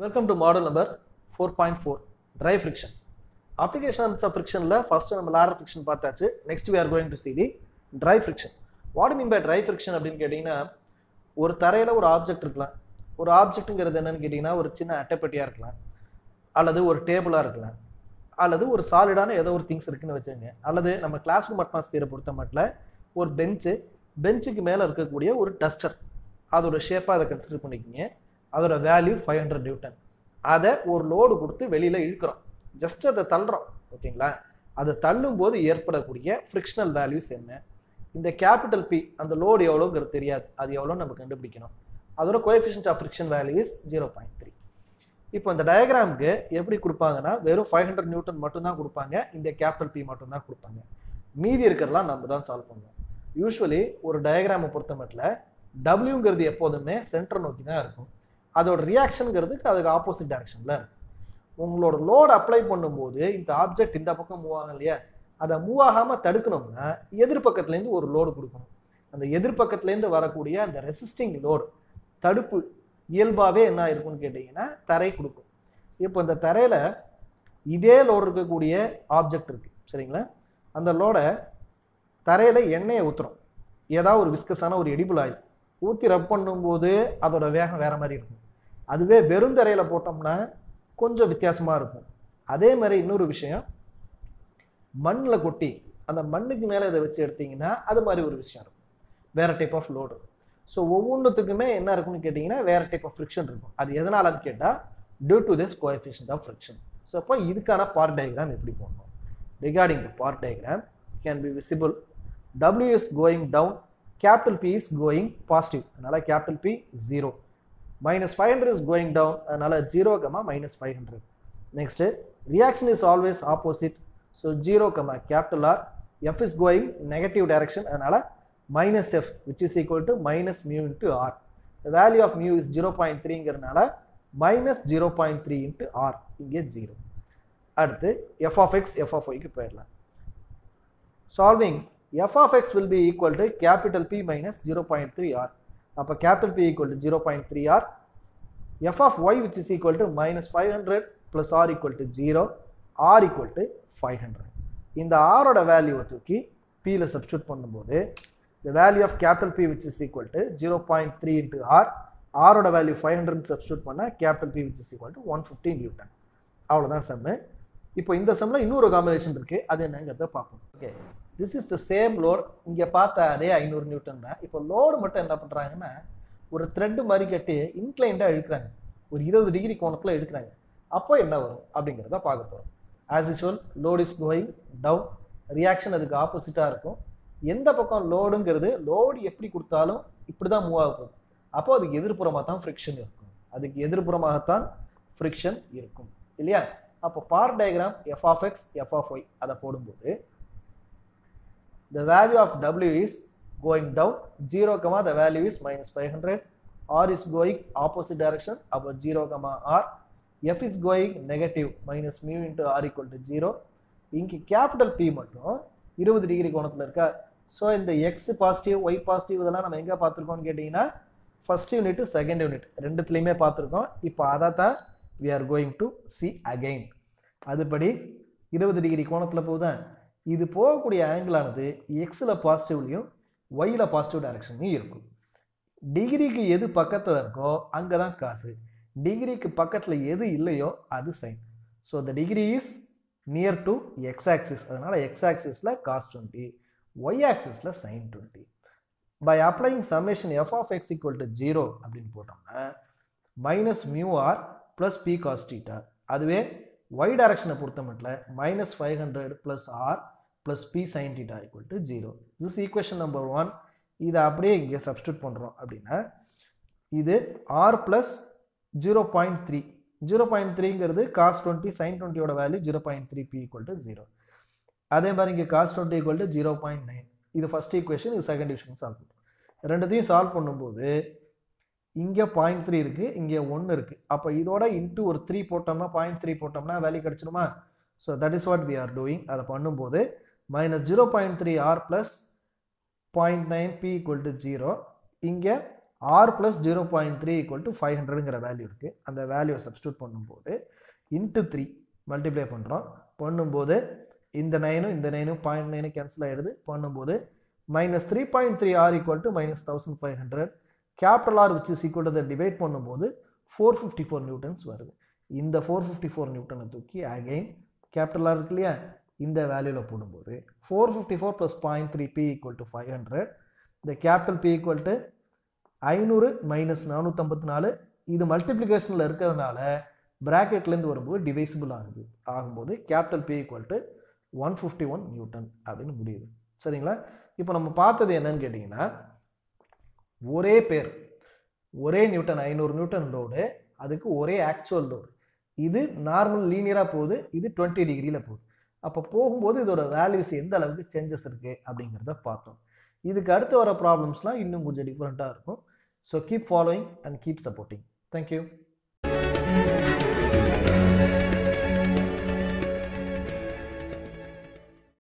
Welcome to model number four point four dry friction application of ஃப்ரிக்ஷனில் first நம்ம ladder friction பார்த்தாச்சு next we are going to see the dry friction what mean by dry friction அப்படின்னு கேட்டிங்கன்னா ஒரு தரையில் ஒரு object இருக்கலாம் ஒரு ஆப்ஜெக்ட்டுங்கிறது என்னன்னு கேட்டிங்கன்னா ஒரு சின்ன அட்டைப்பெட்டியாக இருக்கலாம் அல்லது ஒரு டேபிளாக இருக்கலாம் அல்லது ஒரு சாலிடான ஏதோ ஒரு திங்ஸ் இருக்குன்னு வச்சுங்க அல்லது நம்ம கிளாஸ் ரூம் அட்மாஸ்பியரை பொறுத்த மட்டும் ஒரு பெஞ்சு பெஞ்சுக்கு மேலே இருக்கக்கூடிய ஒரு டஸ்டர் அதோட ஷேப்பாக அதை கன்சிடர் பண்ணிக்கிங்க அதோட வேல்யூ ஃபைவ் ஹண்ட்ரட் நியூட்டன் அதை ஒரு லோடு கொடுத்து வெளியில் இழுக்கிறோம் ஜஸ்ட் அதை தள்ளுறோம் ஓகேங்களா அதை தள்ளும் போது ஏற்படக்கூடிய ஃப்ரிக்ஷனல் வேல்யூஸ் என்ன இந்த கேபிட்டல் பி அந்த லோடு எவ்வளோங்கிறது தெரியாது அது எவ்வளோ நம்ம கண்டுபிடிக்கணும் அதோட coefficient of friction value is zero point three இப்போ இந்த டயக்ராமுக்கு எப்படி கொடுப்பாங்கன்னா வெறும் ஃபைவ் ஹண்ட்ரட் நியூட்டன் மட்டும்தான் கொடுப்பாங்க இந்த கேபிட்டல் பி மட்டும்தான் கொடுப்பாங்க மீதி இருக்கிறதெல்லாம் நம்ம தான் சால்வ் பண்ணுவோம் யூஸ்வலி ஒரு டயக்ராமை பொறுத்த மட்டும் டபிள்யூங்கிறது எப்போதுமே சென்டர் நோக்கி தான் இருக்கும் அதோட ரியாக்ஷனுங்கிறதுக்கு அதுக்கு ஆப்போசிட் டைரக்ஷனில் இருக்கும் உங்களோட லோடு அப்ளை பண்ணும்போது இந்த ஆப்ஜெக்ட் இந்த பக்கம் மூவ் ஆகும் இல்லையா அதை மூவ் ஆகாமல் தடுக்கணும்னா எதிர்பக்கத்துலேருந்து ஒரு லோடு கொடுக்கணும் அந்த எதிர்பக்கத்துலேருந்து வரக்கூடிய அந்த ரெசிஸ்டிங் லோடு தடுப்பு இயல்பாகவே என்ன இருக்கும்னு கேட்டிங்கன்னா தரை கொடுக்கும் இப்போ இந்த தரையில் இதே லோடு இருக்கக்கூடிய ஆப்ஜெக்ட் இருக்குது சரிங்களா அந்த லோடை தரையில் எண்ணெயை ஊற்றுறோம் ஏதாவது ஒரு விஸ்கஸான ஒரு எடிபிள் ஆயில் ஊற்றி ரப் பண்ணும்போது அதோட வேகம் வேறு மாதிரி இருக்கும் அதுவே வெறும் தரையில் போட்டோம்னா கொஞ்சம் வித்தியாசமாக இருக்கும் அதே மாதிரி இன்னொரு விஷயம் மண்ணில் கொட்டி அந்த மண்ணுக்கு மேலே இதை வச்சு எடுத்தீங்கன்னா அது மாதிரி ஒரு விஷயம் இருக்கும் வேறு டைப் ஆஃப் லோடு ஸோ ஒவ்வொன்றுத்துக்குமே என்ன இருக்கும்னு கேட்டிங்கன்னா வேறு டைப் ஆஃப் ஃப்ரிக்ஷன் இருக்கும் அது எதனாலன்னு கேட்டால் due to this coefficient of friction so அப்போ இதுக்கான பார்ட் டயக்ராம் எப்படி போடணும் regarding the part diagram can be visible W is going down capital P is going positive அதனால capital P 0 minus 500 is going down அதனால 0 comma minus 500 next reaction is always opposite so 0 comma capital R F is going negative direction அதனால minus F which is equal to minus mu into R the value of mu is 0.3 ங்கிறனால minus 0.3 into R இங்கே 0 அடுத்து f of x f of y க்கு போயிடலாம் solving f of x will be equal to capital P minus 0.3 r. அப்போ capital P equal to 0.3 r. f of y which is equal to minus 500 plus r equal to 0, r equal to 500. இந்த r ஓட வேல்யூவை தூக்கி p ல substitute பண்ணும்போது the value of capital P which is equal to 0.3 into r, r ஓட value 500 substitute பண்ணால் capital P which is equal to 150 newton அவ்வளோதான் சம்மு இப்போ இந்த சம்மில் இன்னொரு காம்பினேஷன் இருக்குது அது என்னங்கிறத பார்ப்போம் okay this is the same load இங்கே பார்த்த அதே ஐநூறு நியூட்டன் தான் இப்போ லோடு மட்டும் என்ன பண்ணுறாங்கன்னா ஒரு த்ரெட்டு மாதிரி கட்டி இன்க்ளைண்டாக இழுக்கிறாங்க ஒரு இருபது டிகிரி கோணத்தில் இழுக்கிறாங்க அப்போ என்ன வரும் அப்படிங்கிறத பார்க்க போகிறோம் as usual load is going down reaction அதுக்கு ஆப்போசிட்டாக இருக்கும் எந்த பக்கம் லோடுங்கிறது லோடு எப்படி கொடுத்தாலும் இப்படி தான் மூவ் ஆக போகுது அப்போ அதுக்கு எதிர்ப்புறமாக தான் ஃப்ரிக்ஷன் இருக்கும் அதுக்கு எதிர்ப்புறமாகத்தான் ஃப்ரிக்ஷன் இருக்கும் இல்லையா அப்போ bar diagram F of X F of Y அதை போடும்போது the value of w is going down 0 comma the value is minus 500 r is going opposite direction about 0 comma r f is going negative minus mu into r equal to 0 இங்கே capital B மட்டும் இருபது degree கோணத்தில் இருக்கா so இந்த X positive Y positive இதெல்லாம் நம்ம எங்கே பார்த்துருக்கோம்னு கேட்டிங்கன்னா ஃபர்ஸ்ட் யூனிட் செகண்ட் யூனிட் ரெண்டுத்துலேயுமே பார்த்துருக்கோம் இப்போ அதை தான் we are going to see again அதுபடி இருபது டிகிரி கோணத்தில் போகுதான் இது போகக்கூடிய ஆங்கிளானது எக்ஸில் பாசிட்டிவ்லையும் ஒய்யில் பாசிட்டிவ் டைரக்ஷன்லையும் இருக்கும் டிகிரிக்கு எது பக்கத்தில் இருக்கோ அங்கே தான் காசு டிகிரிக்கு பக்கத்தில் எது இல்லையோ அது sine so the degree is near to X axis அதனால் எக்ஸ் ஆக்சிஸில் காஸ் டுவெண்ட்டி ஒய் ஆக்சிஸில் sine twenty by applying summation F of X equal to zero அப்படின்னு போட்டோம்னா minus mu R plus P cos theta அதுவே ஒய் டைரக்ஷனை பொறுத்த மட்டும் minus five hundred plus R plus P sine theta equal to zero this equation number one இதை அப்படியே இங்கே substitute பண்ணுறோம் அப்படின்னா இது R plus zero point three zero point த்ரீங்கிறது காஸ் டுவெண்ட்டி சைன் டுவெண்ட்டியோட value zero point three P equal to zero அதே மாதிரி இங்கே cos twenty equal to zero point nine இது ஃபஸ்ட் ஈக்குவேஷன் இது செகண்ட் ஈக்குவேஷன் சால்வ் பண்ணுறோம் ரெண்டுத்தையும் சால்வ் பண்ணும்போது இங்கே பாயிண்ட் த்ரீ இருக்குது இங்கே ஒன்று இருக்குது அப்போ இதோட இன்ட்டு ஒரு த்ரீ போட்டோம்னா பாயிண்ட் த்ரீ போட்டோம்னா வேல்யூ கிடச்சிருமா so that is what we are doing அதை பண்ணும்போது minus zero point three R plus point nine P equal to zero இங்கே R plus zero point three equal to five ஹண்ட்ரடுங்கிற value இருக்குது அந்த வேல்யூவை substitute பண்ணும்போது இன்ட்டு த்ரீ மல்டிப்ளை பண்ணுறோம் பண்ணும்போது இந்த நைனும் இந்த நைனும் பாயிண்ட் நைனு கேன்சல் ஆகிடுது பண்ணும்போது minus three point three R equal to minus thousand five hundred capital R which is equal to divide பண்ணும்போது ஃபோர் ஃபிஃப்டி ஃபோர் நியூட்டன்ஸ் வருது இந்த ஃபோர் ஃபிஃப்டி ஃபோர் நியூட்டனை தூக்கி அகைன் கேபிட்டல் ஆர் இருக்கு இல்லையா இந்த வேல்யூவில் போடும்போது four fifty four plus point three P equal to five hundred இந்த கேபிட்டல் பி ஈக்குவல் டு ஐநூறு மைனஸ் நானூற்றம்பத்தி நாலு இது மல்டிப்ளிகேஷனில் இருக்கிறதுனால ப்ராக்கெட்லேருந்து வரும்போது டிவைசிபிள் ஆகுது ஆகும்போது capital P equal to one fifty one newton அப்படின்னு முடியுது சரிங்களா இப்போ நம்ம பார்த்தது என்னன்னு கேட்டிங்கன்னா ஒரே பேர் ஒரே நியூட்டன் ஐநூறு நியூட்டன் லோடு அதுக்கு ஒரே ஆக்சுவல் லோடு இது நார்மல் லீனியராக போகுது இது டுவெண்ட்டி டிகிரியில் போகுது அப்போ போகும்போது இதோட வேல்யூஸ் எந்த அளவுக்கு சேஞ்சஸ் இருக்குது அப்படிங்கிறத பார்த்தோம் இதுக்கு அடுத்து வர ப்ராப்ளம்ஸ்லாம் இன்னும் கொஞ்சம் டிஃப்ரெண்ட்டாக இருக்கும் so keep following and keep supporting thank you